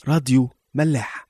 راديو ملاح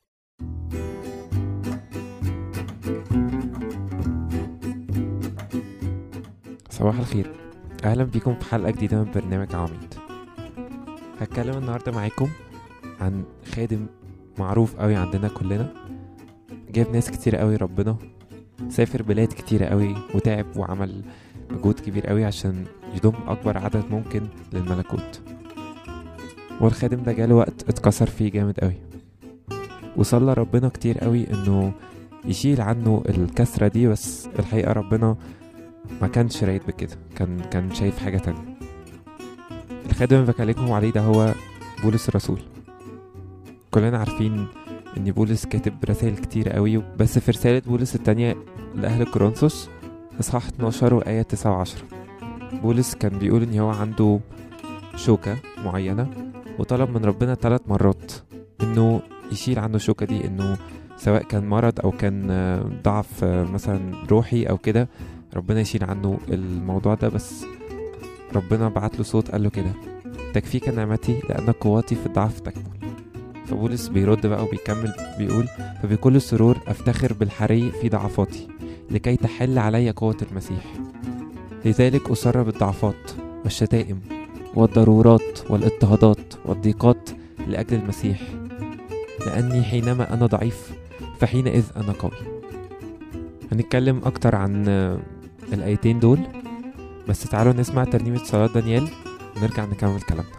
صباح الخير اهلا بيكم في حلقه جديده من برنامج عميد هتكلم النهارده معاكم عن خادم معروف قوي عندنا كلنا جاب ناس كتير قوي ربنا سافر بلاد كتير قوي وتعب وعمل مجهود كبير قوي عشان يضم اكبر عدد ممكن للملكوت والخادم ده جاله وقت اتكسر فيه جامد قوي وصلى ربنا كتير قوي انه يشيل عنه الكسرة دي بس الحقيقة ربنا ما كانش رايد بكده كان كان شايف حاجة تانية الخادم اللي بكلمكم عليه ده هو بولس الرسول كلنا عارفين ان بولس كاتب رسائل كتير قوي بس في رسالة بولس التانية لأهل كورنثوس إصحاح 12 وآية 9 و10 بولس كان بيقول ان هو عنده شوكة معينة وطلب من ربنا ثلاث مرات انه يشيل عنه الشوكة دي انه سواء كان مرض او كان آه، ضعف آه، مثلا روحي او كده ربنا يشيل عنه الموضوع ده بس ربنا بعت له صوت قال له كده تكفيك نعمتي لأن قوتي في الضعف تكمل فبولس بيرد بقى وبيكمل بيقول فبكل سرور أفتخر بالحري في ضعفاتي لكي تحل علي قوة المسيح لذلك أسر بالضعفات والشتائم والضرورات والاضطهادات والضيقات لأجل المسيح لأني حينما أنا ضعيف فحينئذ أنا قوي هنتكلم أكتر عن آه، الآيتين دول بس تعالوا نسمع ترنيمة صلاة دانيال ونرجع نكمل كلامنا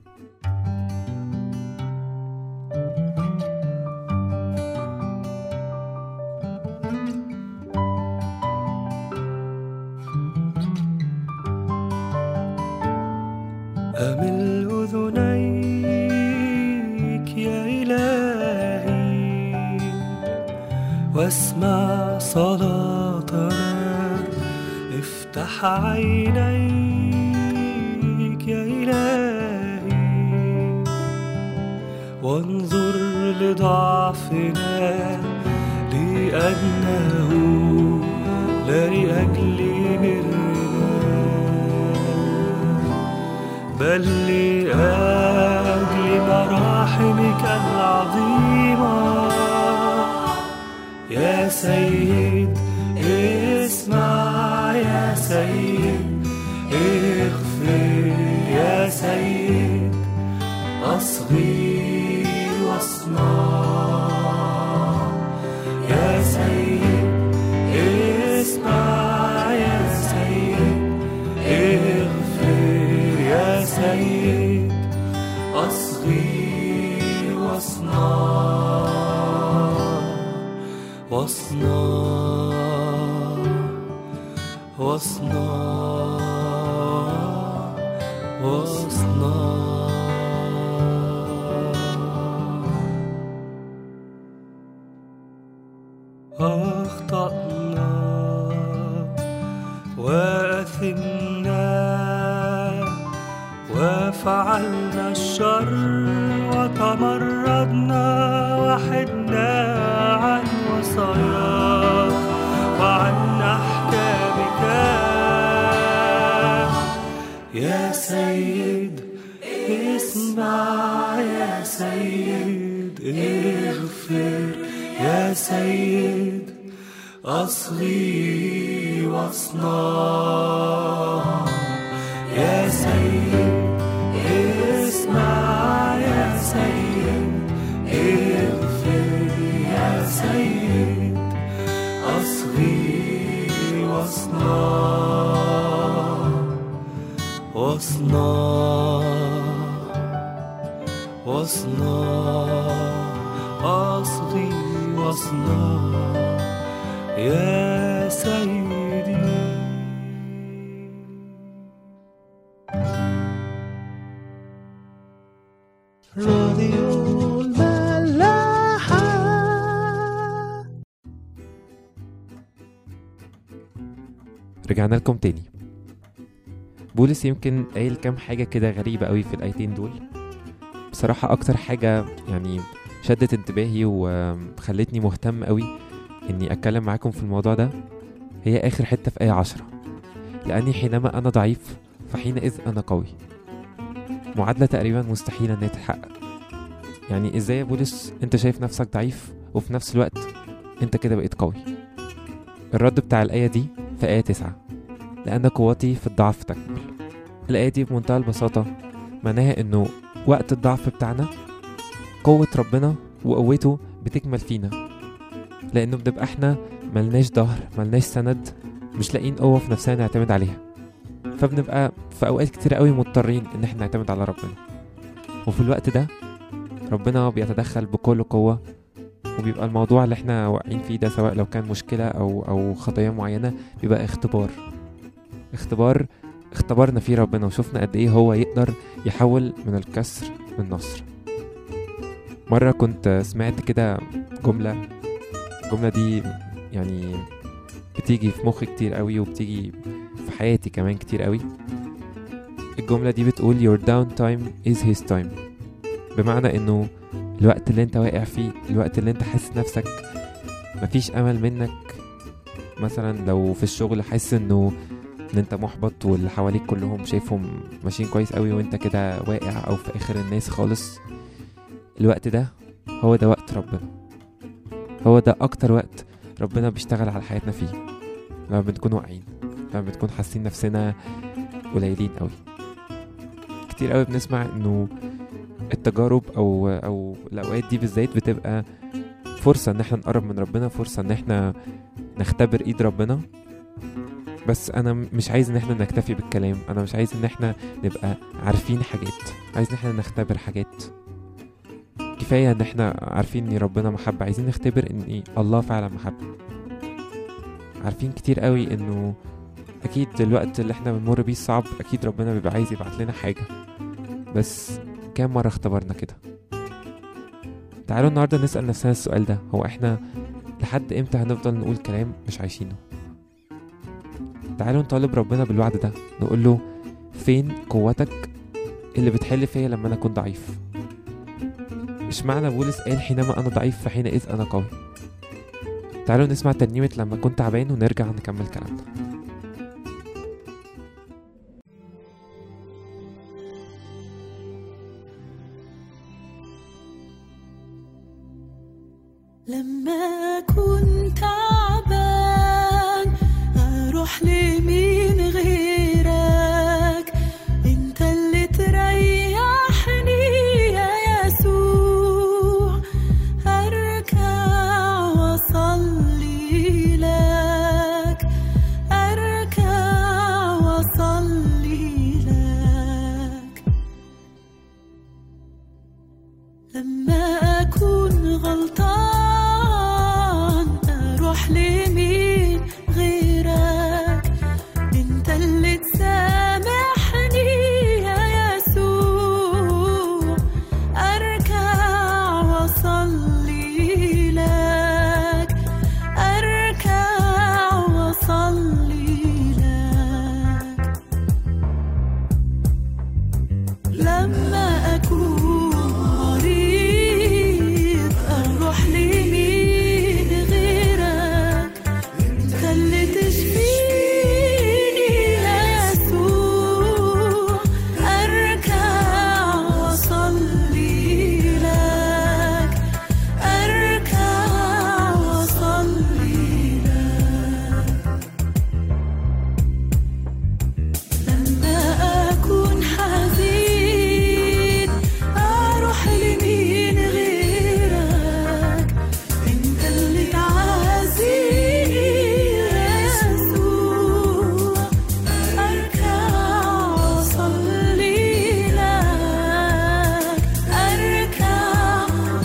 أمل أذنيك يا إلهي واسمع صلاتنا افتح عينيك يا إلهي وانظر لضعفنا لأنه لا لأجل برنا بل لأجل مراحمك العظيمة يا سيد اسمع يا سيد اغفر يا سيد أصغي واصنع يا سيد اسمع يا سيد اغفر يا سيد أصغي واصنع واصنع واصنع واصنع أخطأنا وأثمنا وفعلنا الشر وتمردنا وحدنا عن وصاياك وعن أحكامك يا سيد اسمع يا سيد اغفر يا سيد أصغي واصنع يا سيد اسمع يا سيد اغفر يا سيد أصغي واصنع واصنع واصنع أصغي واصنع يا سيدي راديو الملاحة رجعنا لكم تاني بولس يمكن قايل كام حاجة كده غريبة قوي في الآيتين دول بصراحة أكتر حاجة يعني شدت انتباهي وخلتني مهتم قوي إني أتكلم معاكم في الموضوع ده هي آخر حتة في آية عشرة لأني حينما أنا ضعيف فحينئذ أنا قوي معادلة تقريبا مستحيلة إنها تتحقق يعني ازاي يا بولس انت شايف نفسك ضعيف وفي نفس الوقت انت كده بقيت قوي الرد بتاع الآية دي في آية تسعة لأن قوتي في الضعف تكمل الآية دي بمنتهى البساطة معناها إنه وقت الضعف بتاعنا قوة ربنا وقوته بتكمل فينا لأنه بنبقى احنا ملناش ظهر ملناش سند مش لاقيين قوة في نفسنا نعتمد عليها فبنبقى في أوقات كتير قوي مضطرين إن احنا نعتمد على ربنا وفي الوقت ده ربنا بيتدخل بكل قوة وبيبقى الموضوع اللي احنا واقعين فيه ده سواء لو كان مشكلة أو أو خطايا معينة بيبقى اختبار اختبار اختبرنا فيه ربنا وشفنا قد ايه هو يقدر يحول من الكسر للنصر مرة كنت سمعت كده جملة الجملة دي يعني بتيجي في مخي كتير قوي وبتيجي في حياتي كمان كتير قوي الجملة دي بتقول your down time is his time بمعنى انه الوقت اللي انت واقع فيه الوقت اللي انت حاسس نفسك مفيش امل منك مثلا لو في الشغل حاسس انه ان انت محبط واللي حواليك كلهم شايفهم ماشيين كويس قوي وانت كده واقع او في اخر الناس خالص الوقت ده هو ده وقت ربنا هو ده اكتر وقت ربنا بيشتغل على حياتنا فيه لما بنكون واقعين لما بنكون حاسين نفسنا قليلين قوي كتير قوي بنسمع انه التجارب او او الاوقات دي بالذات بتبقى فرصة ان احنا نقرب من ربنا فرصة ان احنا نختبر ايد ربنا بس انا م- مش عايز ان احنا نكتفي بالكلام انا مش عايز ان احنا نبقى عارفين حاجات عايز ان احنا نختبر حاجات كفاية ان احنا عارفين ان ربنا محبة عايزين نختبر ان إيه الله فعلا محبة عارفين كتير قوي انه اكيد الوقت اللي احنا بنمر بيه صعب اكيد ربنا بيبقى عايز يبعت لنا حاجة بس كام مرة اختبرنا كده تعالوا النهاردة نسأل نفسنا السؤال ده هو احنا لحد امتى هنفضل نقول كلام مش عايشينه تعالوا نطالب ربنا بالوعد ده نقول له فين قوتك اللي بتحل فيا لما انا اكون ضعيف مش معنى بولس قال حينما انا ضعيف فحينئذ انا قوي تعالوا نسمع ترنيمة لما كنت تعبان ونرجع نكمل كلامنا لما كنت تعبان اروح لمين غيرك انت اللي تريحني يا يسوع اركع واصلي لك اركع واصلي لك لما أكون غلطان أروح لمين غيرك أنت اللي تسامحني يا يسوع أركع وأصلي لك أركع وأصلي لك لما أكون مريض أروح لمين غيرك أنت اللي تشفيني يا يسوع أركع وأصلي لك أركع وأصلي لك لما أكون حزين أروح لمين غيرك أنت اللي تعزيني يا يسوع أركع وأصلي لك أركع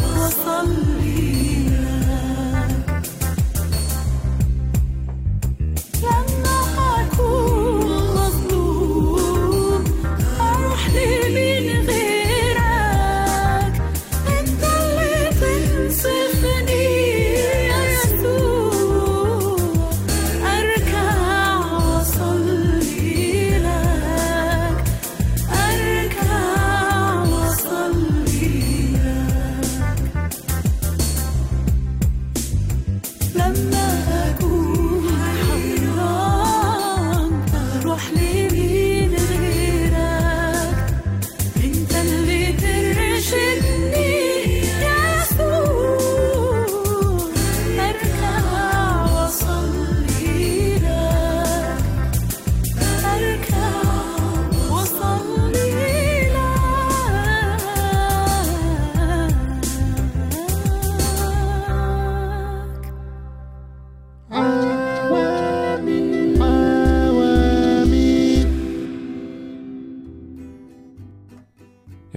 وأصلي لك لما أكون مظلوم أروح لمين غيرك أنت اللي تنصفني يا يسوع أركع وأصلي لك أركع وأصلي لك لما أكون حيران أروح لمين غيرك أنت اللي ترشدني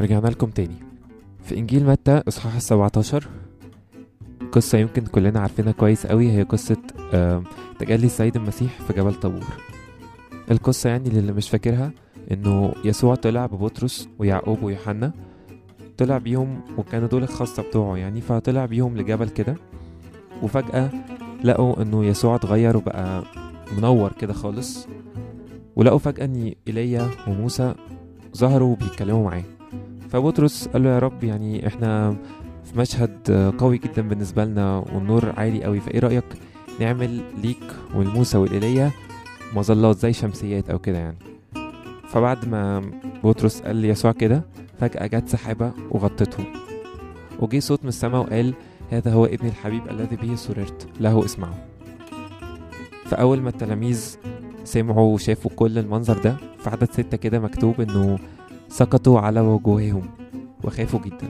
رجعنا لكم تاني في إنجيل متى إصحاح السبعتاشر قصة يمكن كلنا عارفينها كويس قوي هي قصة آم، تجلي السيد المسيح في جبل طابور القصة يعني للي مش فاكرها إنه يسوع طلع ببطرس ويعقوب ويوحنا طلع بيهم وكانوا دول الخاصة بتوعه يعني فطلع بيهم لجبل كده وفجأة لقوا إنه يسوع اتغير وبقى منور كده خالص ولقوا فجأة إن إيليا وموسى ظهروا وبيتكلموا معاه فبطرس قال له يا رب يعني احنا في مشهد قوي جدا بالنسبة لنا والنور عالي قوي فايه رأيك نعمل ليك والموسى والإيليا مظلات زي شمسيات او كده يعني فبعد ما بطرس قال ليسوع كده فجأة جت سحابة وغطته وجي صوت من السماء وقال هذا هو ابن الحبيب الذي به سررت له اسمعوا فأول ما التلاميذ سمعوا وشافوا كل المنظر ده في عدد ستة كده مكتوب انه سقطوا على وجوههم وخافوا جدا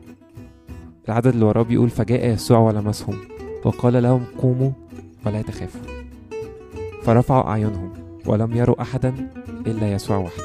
العدد اللي وراه بيقول فجاء يسوع ولمسهم وقال لهم قوموا ولا تخافوا فرفعوا أعينهم ولم يروا أحدا إلا يسوع وحده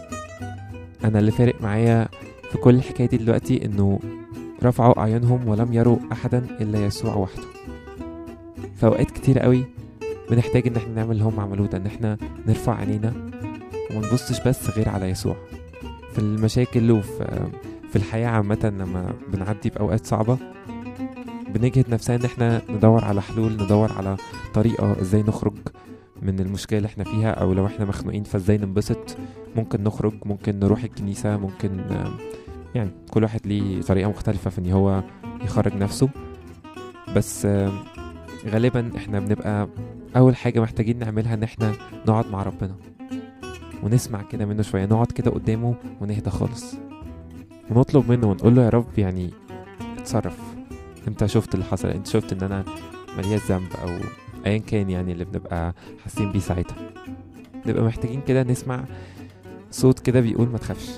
أنا اللي فارق معايا في كل الحكاية دي دلوقتي إنه رفعوا أعينهم ولم يروا أحدا إلا يسوع وحده في أوقات كتير قوي بنحتاج إن احنا نعمل اللي هم عملوه ده إن احنا نرفع عينينا وما نبصش بس غير على يسوع في المشاكل وفي في الحياة عامة لما بنعدي بأوقات صعبة بنجهد نفسنا إن احنا ندور على حلول ندور على طريقة ازاي نخرج من المشكلة اللي احنا فيها أو لو احنا مخنوقين فازاي ننبسط ممكن نخرج ممكن نروح الكنيسة ممكن آم، يعني كل واحد ليه طريقة مختلفة في إن هو يخرج نفسه بس آم، غالبا احنا بنبقى أول حاجة محتاجين نعملها إن احنا نقعد مع ربنا ونسمع كده منه شوية نقعد كده قدامه ونهدى خالص ونطلب منه ونقول له يا رب يعني اتصرف انت شفت اللي حصل انت شفت ان انا ملياش ذنب او ايا كان يعني اللي بنبقى حاسين بيه ساعتها نبقى محتاجين كده نسمع صوت كده بيقول ما تخافش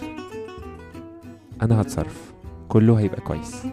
انا هتصرف كله هيبقى كويس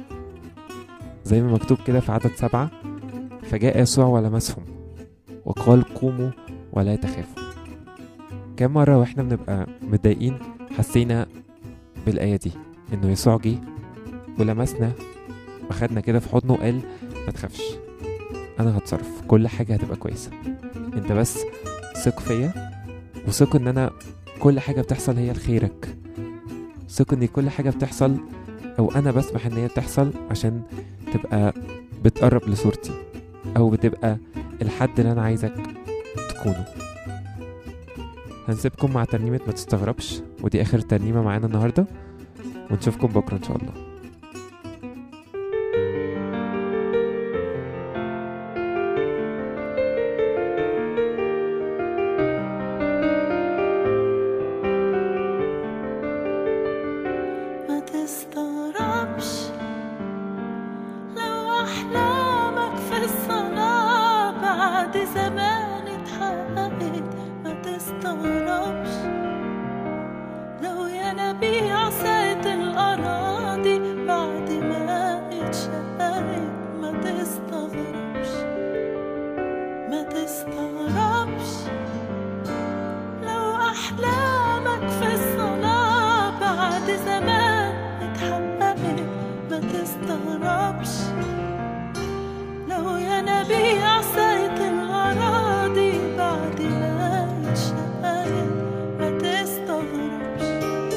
زي ما مكتوب كده في عدد سبعة فجاء يسوع ولمسهم وقال قوموا ولا تخافوا كم مرة واحنا بنبقى متضايقين حسينا بالآية دي إنه يسوع جه ولمسنا وخدنا كده في حضنه وقال ما تخافش أنا هتصرف كل حاجة هتبقى كويسة أنت بس ثق فيا وثق إن أنا كل حاجة بتحصل هي لخيرك ثق إن كل حاجة بتحصل أو أنا بسمح إن هي تحصل عشان تبقى بتقرب لصورتي أو بتبقى الحد اللي أنا عايزك تكونه هنسيبكم مع ترنيمة ما تستغربش ودي آخر ترنيمة معانا النهاردة ونشوفكم بكرة إن شاء الله ما تستغربش لو أحلامك في الصلاة بعد زمان اتحققت ما تستغربش لو ينابيع ساعة الأراضي بعد ما اتشققت ما تستغربش ما تستغربش لو أحلامك في الصلاة بعد زمان اتحققت ما تستغربش لو ينابيع ساعة الأراضي بعد ما اتشققت ما تستغربش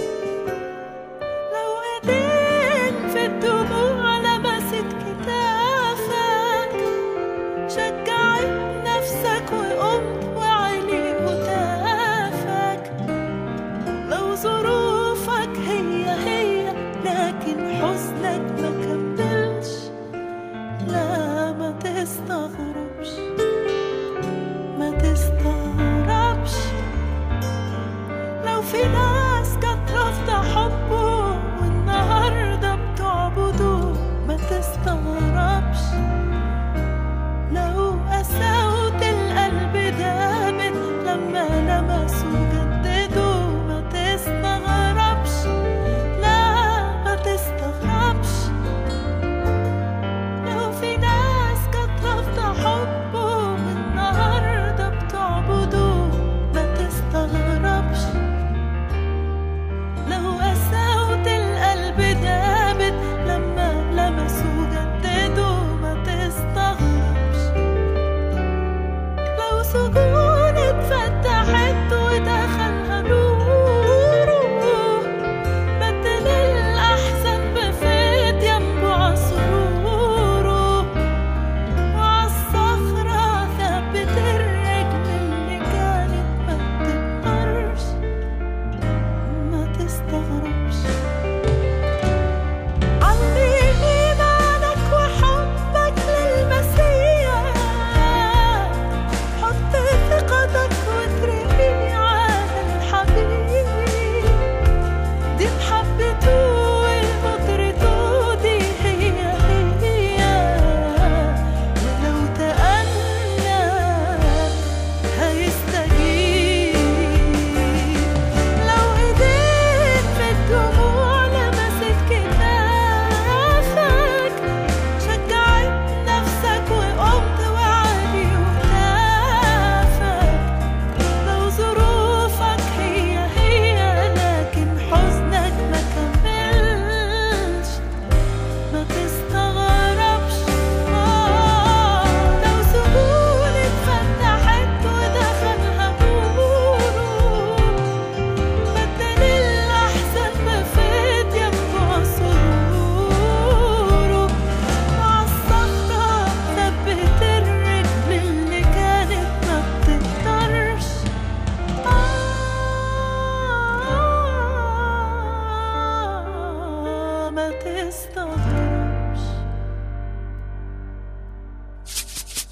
لو ايدين في الدموع لمست كتافك شجعت نفسك وقمت وعلي هتافك لو ظروفك هي هي لكن حزنك ما كملش لا ما تستغربش ما تستغربش لو في ناس كانت رافضة حبه والنهاردة بتعبده ما تستغربش لو قساوة القلب دامت لما لمسوا جددوا ما تستغربش لا ما تستغربش لو في ناس كانت رافضة حبه والنهاردة بتعبده ما تستغربش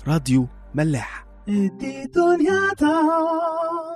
راديو ملاح دي دنيا تا